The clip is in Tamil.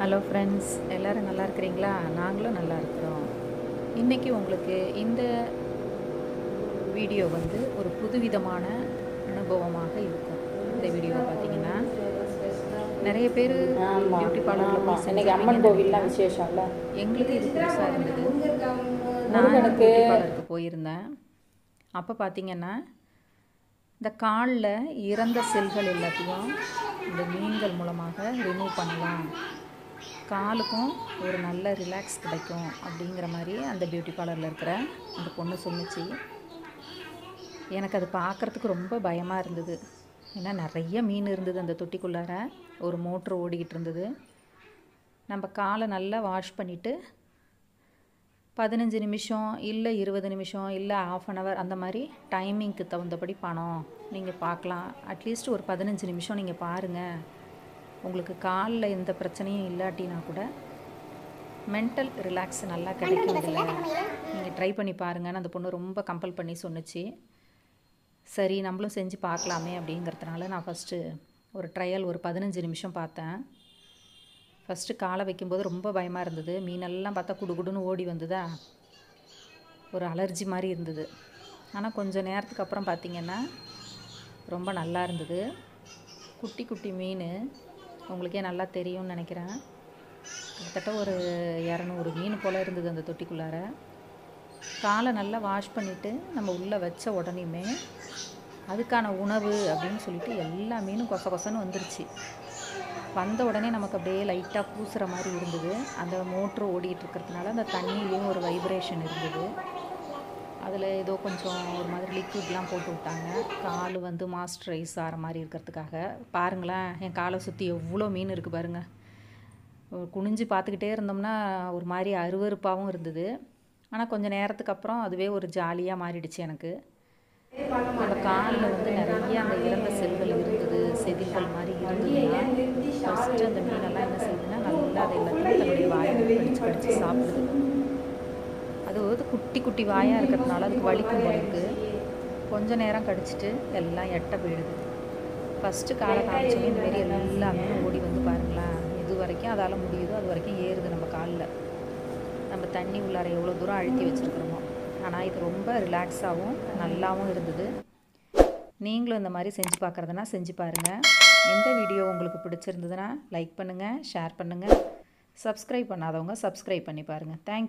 ஹலோ ஃப்ரெண்ட்ஸ் எல்லோரும் நல்லா இருக்கிறீங்களா நாங்களும் நல்லா இருக்கிறோம் இன்றைக்கி உங்களுக்கு இந்த வீடியோ வந்து ஒரு புதுவிதமான அனுபவமாக இருக்கும் இந்த வீடியோவை பார்த்தீங்கன்னா நிறைய பேர் ஆமா, பியூட்டி ஆமா. பார்லரில் இன்னைக்கு அம்மன் கோவில்லாம் விசேஷம்ல எங்களுக்கு இது புதுசாக இருந்தது நான் முருகனுக்கு பியூட்டி பார்லருக்கு போயிருந்தேன் அப்போ பார்த்தீங்கன்னா இந்த காலில் இறந்த செல்கள் எல்லாத்தையும் இந்த மீன்கள் மூலமாக ரிமூவ் பண்ணலாம் காலுக்கும் ஒரு நல்ல ரிலாக்ஸ் கிடைக்கும் அப்படிங்கிற மாதிரி அந்த பியூட்டி பார்லரில் இருக்கிற அந்த பொண்ணு சொன்னுச்சு எனக்கு அது பார்க்குறதுக்கு ரொம்ப பயமாக இருந்தது ஏன்னா நிறைய மீன் இருந்தது அந்த தொட்டிக்குள்ளார ஒரு மோட்ரு ஓடிக்கிட்டு இருந்தது நம்ம காலை நல்லா வாஷ் பண்ணிவிட்டு பதினஞ்சு நிமிஷம் இல்லை இருபது நிமிஷம் இல்லை ஆஃப் அன் ஹவர் அந்த மாதிரி டைமிங்க்கு தகுந்தபடி பணம் நீங்கள் பார்க்கலாம் அட்லீஸ்ட் ஒரு பதினஞ்சு நிமிஷம் நீங்கள் பாருங்கள் உங்களுக்கு காலில் எந்த பிரச்சனையும் இல்லாட்டினா கூட மென்டல் ரிலாக்ஸ் நல்லா கிடைக்கும் இதில் நீங்கள் ட்ரை பண்ணி பாருங்கன்னு அந்த பொண்ணு ரொம்ப கம்பல் பண்ணி சொன்னுச்சு சரி நம்மளும் செஞ்சு பார்க்கலாமே அப்படிங்கிறதுனால நான் ஃபஸ்ட்டு ஒரு ட்ரையல் ஒரு பதினஞ்சு நிமிஷம் பார்த்தேன் ஃபஸ்ட்டு காலை வைக்கும்போது ரொம்ப பயமாக இருந்தது மீனெல்லாம் பார்த்தா குடுகுடுன்னு ஓடி வந்ததா ஒரு அலர்ஜி மாதிரி இருந்தது ஆனால் கொஞ்சம் நேரத்துக்கு அப்புறம் பார்த்திங்கன்னா ரொம்ப நல்லா இருந்தது குட்டி குட்டி மீன் உங்களுக்கே நல்லா தெரியும்னு நினைக்கிறேன் கிட்டத்தட்ட ஒரு இரநூறு மீன் போல் இருந்தது அந்த தொட்டிக்குள்ளார காலை நல்லா வாஷ் பண்ணிவிட்டு நம்ம உள்ளே வச்ச உடனேயுமே அதுக்கான உணவு அப்படின்னு சொல்லிட்டு எல்லா மீனும் கொச கொசன்னு வந்துருச்சு வந்த உடனே நமக்கு அப்படியே லைட்டாக பூசுகிற மாதிரி இருந்தது அந்த மோட்ரு ஓடிட்டு இருக்கிறதுனால அந்த தண்ணியிலையும் ஒரு வைப்ரேஷன் இருந்தது அதில் ஏதோ கொஞ்சம் ஒரு மாதிரி லிக்விட்லாம் போட்டு விட்டாங்க கால் வந்து மாஸ்டரைஸ் ஆகிற மாதிரி இருக்கிறதுக்காக பாருங்களேன் என் காலை சுற்றி எவ்வளோ மீன் இருக்குது பாருங்கள் குனிஞ்சு பார்த்துக்கிட்டே இருந்தோம்னா ஒரு மாதிரி அருவருப்பாகவும் இருந்தது ஆனால் கொஞ்சம் நேரத்துக்கு அப்புறம் அதுவே ஒரு ஜாலியாக மாறிடுச்சு எனக்கு நம்ம காலில் வந்து நிறைய அந்த இறந்த செல்கள் இருந்தது செதில்கள் மாதிரி இருந்ததுன்னா ஃபஸ்ட்டு அந்த மீனெல்லாம் என்ன செய்யுதுன்னா நல்லா அதை எல்லாத்தையும் தன்னுடைய வாயில் கடிச்சு கடிச்சு சாப்பிடுது அது வந்து குட்டி குட்டி வாயாக இருக்கிறதுனால அதுக்கு வலிக்கும் போல இருக்குது கொஞ்ச நேரம் கடிச்சிட்டு எல்லாம் எட்ட போயிடுது ஃபஸ்ட்டு காலை காமிச்சோன்னே இந்த மாரி எல்லாமே ஓடி வந்து பாருங்களேன் இது வரைக்கும் அதால் முடியுதோ அது வரைக்கும் ஏறுது நம்ம காலில் நம்ம தண்ணி உள்ளார எவ்வளோ தூரம் அழுத்தி வச்சுருக்குறோமோ ஆனால் இது ரொம்ப ரிலாக்ஸாகவும் நல்லாவும் இருந்தது நீங்களும் இந்த மாதிரி செஞ்சு பார்க்குறதுனா செஞ்சு பாருங்கள் இந்த வீடியோ உங்களுக்கு பிடிச்சிருந்ததுன்னா லைக் பண்ணுங்கள் ஷேர் பண்ணுங்கள் சப்ஸ்கிரைப் பண்ணாதவங்க சப்ஸ்கிரைப் பண்ணி பாருங்கள் தேங்க்